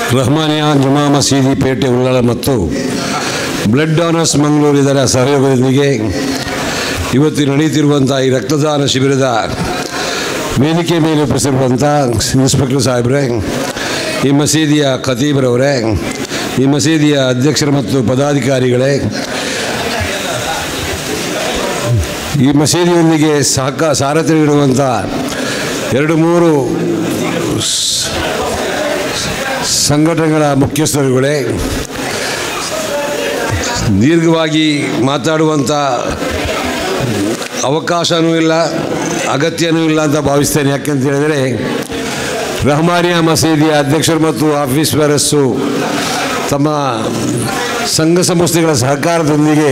ರಹಮಾನಿಯಾ ಜುಮಾ ಮಸೀದಿ ಪೇಟೆ ಉಳ್ಳಾಳ ಮತ್ತು ಬ್ಲಡ್ ಡೋನರ್ಸ್ ಮಂಗಳೂರು ಇದರ ಸಹಯೋಗದೊಂದಿಗೆ ಇವತ್ತು ನಡೆಯುತ್ತಿರುವಂಥ ಈ ರಕ್ತದಾನ ಶಿಬಿರದ ವೇದಿಕೆ ಮೇಲೆ ಉಪಸ್ಥಿರುವಂಥ ಇನ್ಸ್ಪೆಕ್ಟರ್ ಸಾಹೇಬ್ರೆ ಈ ಮಸೀದಿಯ ಖತೀಬ್ರವರೇ ಈ ಮಸೀದಿಯ ಅಧ್ಯಕ್ಷರು ಮತ್ತು ಪದಾಧಿಕಾರಿಗಳೇ ಈ ಮಸೀದಿಯೊಂದಿಗೆ ಸಹಕ ಸಾರಥಿ ನೀಡುವಂಥ ಎರಡು ಮೂರು ಸ್- ಸಂಘಟನೆಗಳ ಮುಖ್ಯಸ್ಥರುಗಳೇ ದೀರ್ಘವಾಗಿ ಮಾತಾಡುವಂಥ ಅವಕಾಶವೂ ಇಲ್ಲ ಅಗತ್ಯನೂ ಇಲ್ಲ ಅಂತ ಭಾವಿಸ್ತೇನೆ ಯಾಕೆಂತ ಹೇಳಿದರೆ ರಹಮಾನಿಯಾ ಮಸೀದಿಯ ಅಧ್ಯಕ್ಷರು ಮತ್ತು ಆಫೀಸ್ ಬೇರಸ್ಸು ತಮ್ಮ ಸಂಘ ಸಂಸ್ಥೆಗಳ ಸಹಕಾರದೊಂದಿಗೆ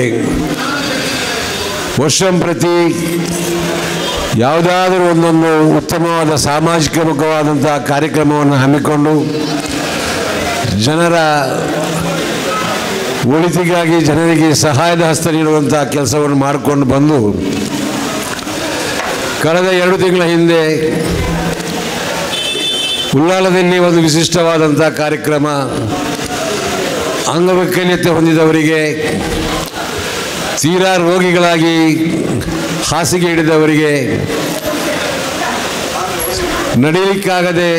ವರ್ಷಂಪ್ರತಿ ಯಾವುದಾದರೂ ಒಂದೊಂದು ಉತ್ತಮವಾದ ಸಾಮಾಜಿಕ ಮುಖವಾದಂಥ ಕಾರ್ಯಕ್ರಮವನ್ನು ಹಮ್ಮಿಕೊಂಡು ಜನರ ಒಳಿತಿಗಾಗಿ ಜನರಿಗೆ ಸಹಾಯದ ಹಸ್ತ ನೀಡುವಂಥ ಕೆಲಸವನ್ನು ಮಾಡಿಕೊಂಡು ಬಂದು ಕಳೆದ ಎರಡು ತಿಂಗಳ ಹಿಂದೆ ಉಳ್ಳಾಲದಲ್ಲಿ ಒಂದು ವಿಶಿಷ್ಟವಾದಂಥ ಕಾರ್ಯಕ್ರಮ ಅಂಗವೈಕಲ್ಯತೆ ಹೊಂದಿದವರಿಗೆ ತೀರಾ ರೋಗಿಗಳಾಗಿ ಹಾಸಿಗೆ ಹಿಡಿದವರಿಗೆ ನಡೀಲಿಕ್ಕಾಗದೆ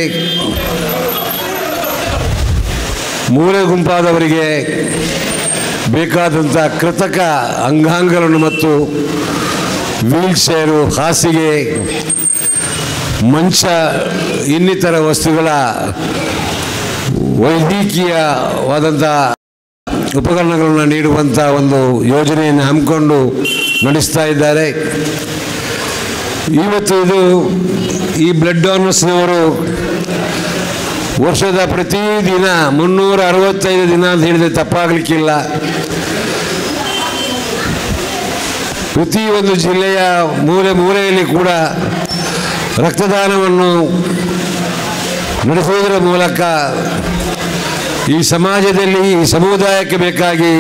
ಮೂಲೆ ಗುಂಪಾದವರಿಗೆ ಬೇಕಾದಂಥ ಕೃತಕ ಅಂಗಾಂಗಗಳನ್ನು ಮತ್ತು ವೀಲ್ ಚೇರು ಹಾಸಿಗೆ ಮಂಚ ಇನ್ನಿತರ ವಸ್ತುಗಳ ವೈದ್ಯಕೀಯವಾದಂಥ ಉಪಕರಣಗಳನ್ನು ನೀಡುವಂಥ ಒಂದು ಯೋಜನೆಯನ್ನು ಹಮ್ಮಿಕೊಂಡು ನಡೆಸ್ತಾ ಇದ್ದಾರೆ ಇವತ್ತು ಇದು ಈ ಬ್ಲಡ್ ಡೋನರ್ಸ್ನವರು ವರ್ಷದ ಪ್ರತಿದಿನ ಮುನ್ನೂರ ಅರವತ್ತೈದು ದಿನ ಅಂತ ಹೇಳಿದರೆ ತಪ್ಪಾಗಲಿಕ್ಕಿಲ್ಲ ಪ್ರತಿ ಒಂದು ಜಿಲ್ಲೆಯ ಮೂಲೆ ಮೂಲೆಯಲ್ಲಿ ಕೂಡ ರಕ್ತದಾನವನ್ನು ನಡೆಸುವುದರ ಮೂಲಕ ಈ ಸಮಾಜದಲ್ಲಿ ಈ ಸಮುದಾಯಕ್ಕೆ ಬೇಕಾಗಿ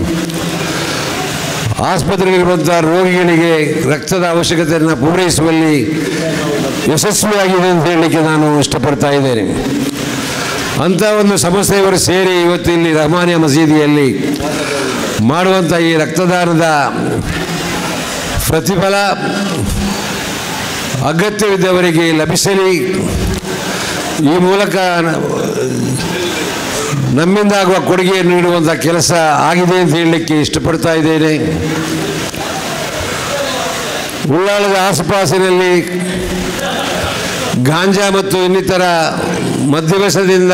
ಆಸ್ಪತ್ರೆಯಲ್ಲಿರುವಂಥ ರೋಗಿಗಳಿಗೆ ರಕ್ತದ ಅವಶ್ಯಕತೆಯನ್ನು ಪೂರೈಸುವಲ್ಲಿ ಯಶಸ್ವಿಯಾಗಿದೆ ಅಂತ ಹೇಳಲಿಕ್ಕೆ ನಾನು ಇಷ್ಟಪಡ್ತಾ ಇದ್ದೇನೆ ಅಂಥ ಒಂದು ಸಂಸ್ಥೆಯವರು ಸೇರಿ ಇವತ್ತು ಇಲ್ಲಿ ರಹಮಾನಿಯ ಮಸೀದಿಯಲ್ಲಿ ಮಾಡುವಂಥ ಈ ರಕ್ತದಾನದ ಪ್ರತಿಫಲ ಅಗತ್ಯವಿದ್ದವರಿಗೆ ಲಭಿಸಲಿ ಈ ಮೂಲಕ ನಮ್ಮಿಂದಾಗುವ ಕೊಡುಗೆಯನ್ನು ನೀಡುವಂಥ ಕೆಲಸ ಆಗಿದೆ ಅಂತ ಹೇಳಲಿಕ್ಕೆ ಇಷ್ಟಪಡ್ತಾ ಇದ್ದೇನೆ ಉಳ್ಳಾಳದ ಆಸುಪಾಸಿನಲ್ಲಿ ಗಾಂಜಾ ಮತ್ತು ಇನ್ನಿತರ ಮದ್ಯವ್ಯಸನದಿಂದ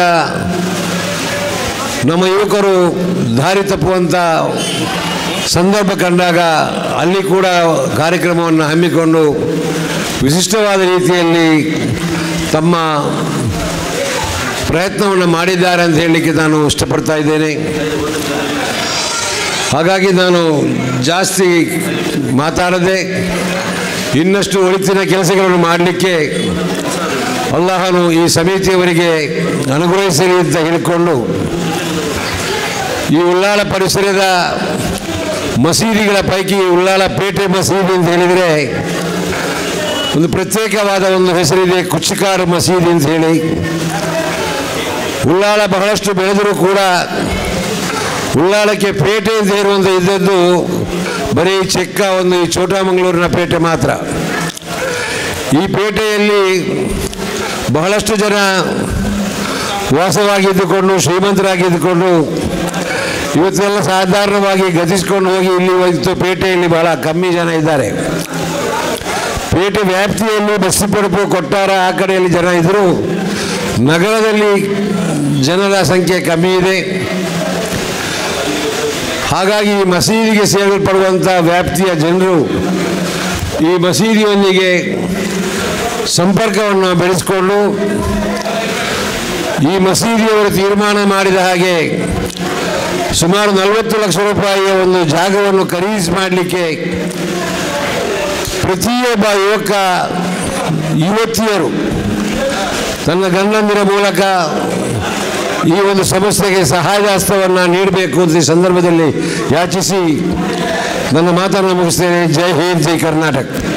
ನಮ್ಮ ಯುವಕರು ದಾರಿ ತಪ್ಪುವಂಥ ಸಂದರ್ಭ ಕಂಡಾಗ ಅಲ್ಲಿ ಕೂಡ ಕಾರ್ಯಕ್ರಮವನ್ನು ಹಮ್ಮಿಕೊಂಡು ವಿಶಿಷ್ಟವಾದ ರೀತಿಯಲ್ಲಿ ತಮ್ಮ ಪ್ರಯತ್ನವನ್ನು ಮಾಡಿದ್ದಾರೆ ಅಂತ ಹೇಳಲಿಕ್ಕೆ ನಾನು ಇಷ್ಟಪಡ್ತಾ ಇದ್ದೇನೆ ಹಾಗಾಗಿ ನಾನು ಜಾಸ್ತಿ ಮಾತಾಡದೆ ಇನ್ನಷ್ಟು ಒಳಿತಿನ ಕೆಲಸಗಳನ್ನು ಮಾಡಲಿಕ್ಕೆ ಅಲ್ಲಾಹನು ಈ ಸಮಿತಿಯವರಿಗೆ ಅನುಗ್ರಹಿಸಲಿ ಅಂತ ಹೇಳಿಕೊಂಡು ಈ ಉಳ್ಳಾಳ ಪರಿಸರದ ಮಸೀದಿಗಳ ಪೈಕಿ ಉಳ್ಳಾಳ ಪೇಟೆ ಮಸೀದಿ ಅಂತ ಹೇಳಿದರೆ ಒಂದು ಪ್ರತ್ಯೇಕವಾದ ಒಂದು ಹೆಸರಿದೆ ಕುಚ್ಚಿಕಾರ ಮಸೀದಿ ಅಂತ ಹೇಳಿ ಉಳ್ಳಾಳ ಬಹಳಷ್ಟು ಬೆಳೆದರೂ ಕೂಡ ಉಳ್ಳಾಳಕ್ಕೆ ಪೇಟೆ ಅಂತ ಹೇಳುವಂಥ ಇದ್ದದ್ದು ಬರೀ ಚೆಕ್ಕ ಒಂದು ಈ ಚೋಟಮಂಗಳೂರಿನ ಪೇಟೆ ಮಾತ್ರ ಈ ಪೇಟೆಯಲ್ಲಿ ಬಹಳಷ್ಟು ಜನ ವಾಸವಾಗಿದ್ದುಕೊಂಡು ಶ್ರೀಮಂತರಾಗಿದ್ದುಕೊಂಡು ಇವತ್ತೆಲ್ಲ ಸಾಧಾರಣವಾಗಿ ಗತಿಸ್ಕೊಂಡು ಹೋಗಿ ಇಲ್ಲಿ ಇವತ್ತು ಪೇಟೆಯಲ್ಲಿ ಬಹಳ ಕಮ್ಮಿ ಜನ ಇದ್ದಾರೆ ಪೇಟೆ ವ್ಯಾಪ್ತಿಯಲ್ಲಿ ಬಸ್ಸಿಪಡಪು ಕೊಟ್ಟಾರ ಆ ಕಡೆಯಲ್ಲಿ ಜನ ಇದ್ದರು ನಗರದಲ್ಲಿ ಜನರ ಸಂಖ್ಯೆ ಕಮ್ಮಿ ಇದೆ ಹಾಗಾಗಿ ಈ ಮಸೀದಿಗೆ ಸೇರಲ್ಪಡುವಂಥ ವ್ಯಾಪ್ತಿಯ ಜನರು ಈ ಮಸೀದಿಯೊಂದಿಗೆ ಸಂಪರ್ಕವನ್ನು ಬೆಳೆಸಿಕೊಂಡು ಈ ಮಸೀದಿಯವರು ತೀರ್ಮಾನ ಮಾಡಿದ ಹಾಗೆ ಸುಮಾರು ನಲವತ್ತು ಲಕ್ಷ ರೂಪಾಯಿಯ ಒಂದು ಜಾಗವನ್ನು ಖರೀದಿ ಮಾಡಲಿಕ್ಕೆ ಪ್ರತಿಯೊಬ್ಬ ಯುವಕ ಯುವತಿಯರು ತನ್ನ ಗಂಡಂದಿರ ಮೂಲಕ ಈ ಒಂದು ಸಂಸ್ಥೆಗೆ ಸಹಾಯದ ಹಸ್ತವನ್ನು ನೀಡಬೇಕು ಅಂತ ಈ ಸಂದರ್ಭದಲ್ಲಿ ಯಾಚಿಸಿ ನನ್ನ ಮಾತನ್ನು ಮುಗಿಸ್ತೇನೆ ಜೈ ಹಿಂದ್ ಜೈ ಕರ್ನಾಟಕ